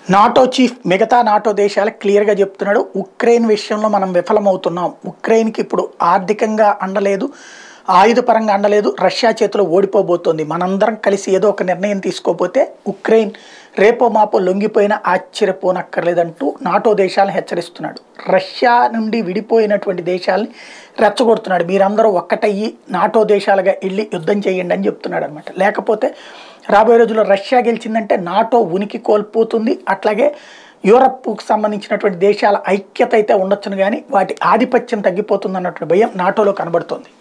NATO chief మిగతా NATO దేశాలకు క్లియర్గా చెప్తున్నాడు ఉక్రెయిన్ విషయంలో మనం విఫలమవుతున్నాం ఉక్రెయిన్కి ఇప్పుడు ఆర్థికంగా అండలేదు ఆయుధపరంగా అండలేదు రష్యా చేతిలో ఓడిపోబోతోంది మనందరం కలిసి ఏదో ఒక నిర్ణయం తీసుకోకపోతే ఉక్రెయిన్ రేపో మాపో లొంగిపోయినా ఆశ్చర్యపోనక్కర్లేదంటూ నాటో దేశాలను హెచ్చరిస్తున్నాడు రష్యా నుండి విడిపోయినటువంటి దేశాలని రెచ్చగొడుతున్నాడు మీరందరూ ఒక్కటయ్యి నాటో దేశాలుగా వెళ్ళి యుద్ధం చేయండి అని చెప్తున్నాడు అనమాట లేకపోతే రాబోయే రోజుల్లో రష్యా గెలిచిందంటే నాటో ఉనికి కోల్పోతుంది అట్లాగే యూరప్కు సంబంధించినటువంటి దేశాల ఐక్యత అయితే ఉండొచ్చును కానీ వాటి ఆధిపత్యం తగ్గిపోతుంది అన్నటువంటి భయం నాటోలో కనబడుతోంది